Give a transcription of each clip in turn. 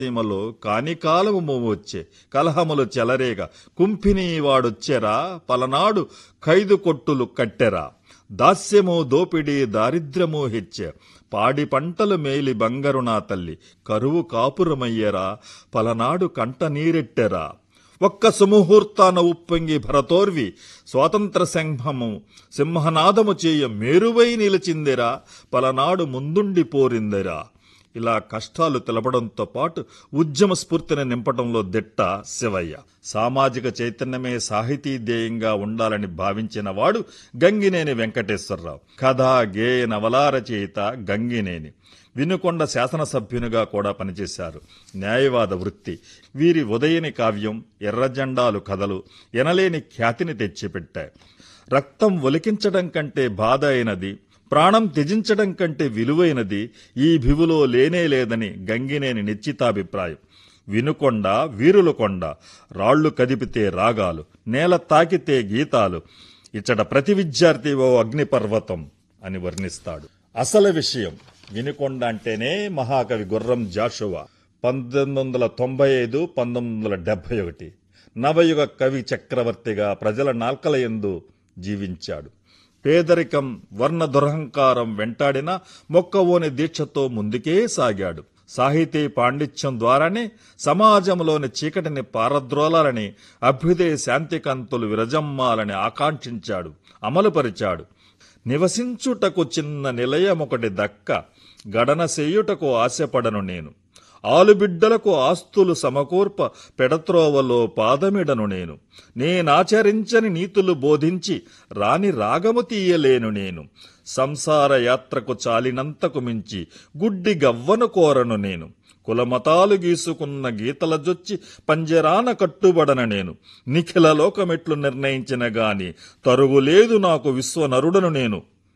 సీమలో కానికాలము మోవొచ్చే కలహములు చెలరేగ కుంభిని వాడొచ్చెరా పలనాడు ఖైదు కొట్టులు కట్టెరా దాస్యము దోపిడి దారిద్ర్యము హెచ్చే పాడి పంటలు మేలి బంగరు నా తల్లి కరువు కాపురమయ్యరా పలనాడు కంట నీరెట్టెరా ఒక్క సుముహూర్తాన ఉప్పొంగి భరతోర్వి స్వాతంత్ర సంఘము సింహనాదము చేయ మేరువై నిలిచిందిరా పలనాడు ముందుండి పోరిందిరా ఇలా కష్టాలు తెలపడంతో పాటు ఉద్యమ స్ఫూర్తిని నింపడంలో దిట్ట శివయ్య సామాజిక చైతన్యమే సాహితీ ధ్యేయంగా ఉండాలని భావించిన వాడు గంగినేని వెంకటేశ్వరరావు కథ గేయ నవలా రచయిత గంగినేని వినుకొండ శాసనసభ్యునిగా కూడా పనిచేశారు న్యాయవాద వృత్తి వీరి ఉదయని కావ్యం ఎర్రజెండాలు కథలు ఎనలేని ఖ్యాతిని తెచ్చిపెట్టాయి రక్తం ఒలికించడం కంటే బాధ అయినది ప్రాణం త్యజించడం కంటే విలువైనది ఈ భివులో లేనే లేదని గంగినేని నిశ్చితాభిప్రాయం వినుకొండ వీరుల కొండ రాళ్లు కదిపితే రాగాలు నేల తాకితే గీతాలు ఇచ్చట ప్రతి విద్యార్థి ఓ అగ్నిపర్వతం అని వర్ణిస్తాడు అసలు విషయం వినుకొండ అంటేనే మహాకవి గుర్రం జాషువా పంతొమ్మిది వందల తొంభై ఐదు పంతొమ్మిది వందల డెబ్బై ఒకటి నవయుగ కవి చక్రవర్తిగా ప్రజల నాల్కల యందు జీవించాడు పేదరికం వర్ణ దురహంకారం వెంటాడిన మొక్కవోని దీక్షతో ముందుకే సాగాడు సాహితీ పాండిత్యం ద్వారానే సమాజంలోని చీకటిని పారద్రోలాలని అభ్యుదయ శాంతికంతులు విరజమ్మాలని ఆకాంక్షించాడు అమలుపరిచాడు నివసించుటకు చిన్న నిలయమొకటి దక్క గడన చేయుటకు ఆశపడను నేను ఆలుబిడ్డలకు ఆస్తులు సమకూర్ప పెడత్రోవలో పాదమిడను నేను నేనాచరించని నీతులు బోధించి రాని రాగము తీయలేను నేను సంసార యాత్రకు చాలినంతకు మించి గుడ్డి గవ్వను కోరను నేను కులమతాలు గీసుకున్న గీతల జొచ్చి పంజరాన కట్టుబడన నేను నిఖిల లోకమెట్లు నిర్ణయించిన గాని తరుగులేదు నాకు విశ్వనరుడను నేను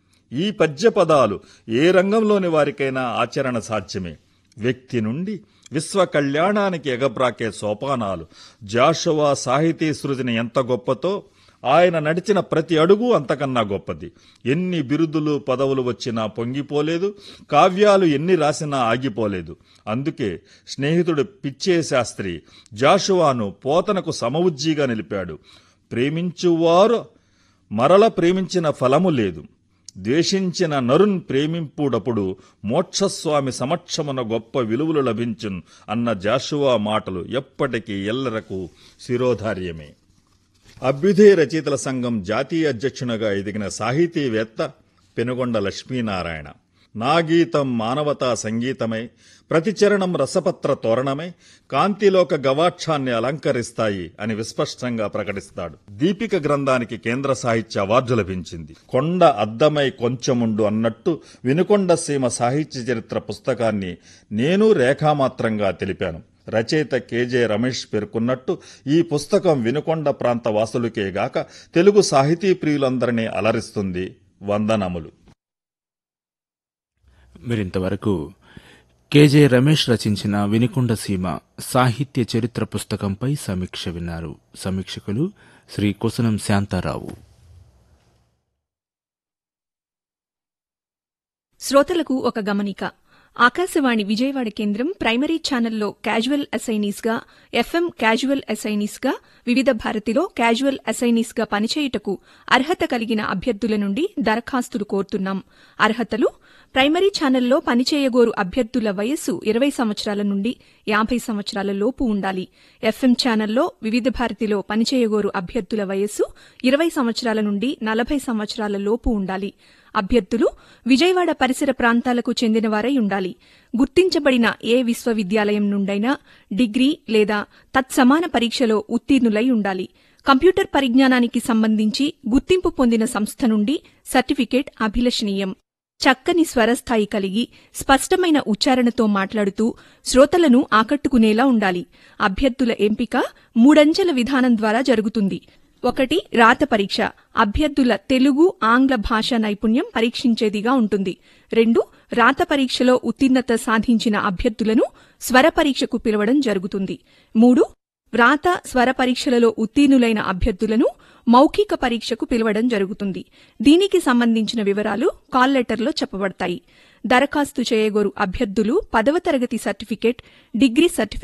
ఈ పద్య పదాలు ఏ రంగంలోని వారికైనా ఆచరణ సాధ్యమే వ్యక్తి నుండి విశ్వ కళ్యాణానికి ఎగబ్రాకే సోపానాలు జాషువా సాహితీ సృజన ఎంత గొప్పతో ఆయన నడిచిన ప్రతి అడుగు అంతకన్నా గొప్పది ఎన్ని బిరుదులు పదవులు వచ్చినా పొంగిపోలేదు కావ్యాలు ఎన్ని రాసినా ఆగిపోలేదు అందుకే స్నేహితుడు పిచ్చే శాస్త్రి జాషువాను పోతనకు సమవుజ్జిగా నిలిపాడు ప్రేమించువారు మరల ప్రేమించిన ఫలము లేదు ద్వేషించిన నరున్ ప్రేమింపుడప్పుడు మోక్షస్వామి సమక్షమున గొప్ప విలువలు లభించున్ అన్న జాషువా మాటలు ఎప్పటికీ ఎల్లరకు శిరోధార్యమే అభ్యుదయ రచయితల సంఘం జాతీయ అధ్యక్షునిగా ఎదిగిన సాహితీవేత్త పెనుగొండ లక్ష్మీనారాయణ నా గీతం మానవతా సంగీతమై ప్రతిచరణం రసపత్ర తోరణమై కాంతిలోక గవాక్షాన్ని అలంకరిస్తాయి అని విస్పష్టంగా ప్రకటిస్తాడు దీపిక గ్రంథానికి కేంద్ర సాహిత్య అవార్డు లభించింది కొండ అద్దమై కొంచెముండు అన్నట్టు వినుకొండ సీమ సాహిత్య చరిత్ర పుస్తకాన్ని నేను రేఖామాత్రంగా తెలిపాను రచయిత కేజే రమేష్ పేర్కొన్నట్టు ఈ పుస్తకం వినుకొండ ప్రాంత వాసులకే గాక తెలుగు సాహితీ ప్రియులందరినీ అలరిస్తుంది వందనములు మీరింతవరకు కేజే రమేష్ రచించిన వినికొండ సీమ సాహిత్య చరిత్ర పుస్తకంపై సమీక్ష విన్నారు సమీక్షకులు శ్రీ కుసనం శాంతారావు శ్రోతలకు ఒక గమనిక ఆకాశవాణి విజయవాడ కేంద్రం ప్రైమరీ ఛానల్లో క్యాజువల్ అసైనీస్గా ఎఫ్ఎం క్యాజువల్ అసైనీస్గా వివిధ భారతిలో క్యాజువల్ అసైనీస్గా పనిచేయుటకు అర్హత కలిగిన అభ్యర్థుల నుండి దరఖాస్తులు కోరుతున్నాం అర్హతలు ప్రైమరీ ఛానల్లో పనిచేయగోరు అభ్యర్థుల వయస్సు ఇరవై సంవత్సరాల నుండి యాభై సంవత్సరాల లోపు ఉండాలి ఎఫ్ఎం ఛానల్లో వివిధ భారతిలో పనిచేయగోరు అభ్యర్థుల వయస్సు ఇరవై సంవత్సరాల నుండి నలభై సంవత్సరాల లోపు ఉండాలి అభ్యర్థులు విజయవాడ పరిసర ప్రాంతాలకు చెందినవారై ఉండాలి గుర్తించబడిన ఏ విశ్వవిద్యాలయం నుండైనా డిగ్రీ లేదా తత్సమాన పరీక్షలో ఉత్తీర్ణులై ఉండాలి కంప్యూటర్ పరిజ్ఞానానికి సంబంధించి గుర్తింపు పొందిన సంస్థ నుండి సర్టిఫికేట్ అభిలషణీయం చక్కని స్వరస్థాయి కలిగి స్పష్టమైన ఉచ్చారణతో మాట్లాడుతూ శ్రోతలను ఆకట్టుకునేలా ఉండాలి అభ్యర్థుల ఎంపిక మూడంచెల విధానం ద్వారా జరుగుతుంది ఒకటి రాత పరీక్ష అభ్యర్థుల తెలుగు ఆంగ్ల భాషా నైపుణ్యం పరీక్షించేదిగా ఉంటుంది రెండు రాత పరీక్షలో ఉత్తీర్ణత సాధించిన అభ్యర్థులను స్వర పరీక్షకు పిలవడం జరుగుతుంది మూడు వ్రాత స్వర పరీక్షలలో ఉత్తీర్ణులైన అభ్యర్థులను మౌఖిక పరీక్షకు పిలవడం జరుగుతుంది దీనికి సంబంధించిన వివరాలు కాల్ లెటర్లో చెప్పబడతాయి దరఖాస్తు చేయగోరు అభ్యర్థులు పదవ తరగతి సర్టిఫికేట్ డిగ్రీ సర్టిఫికేట్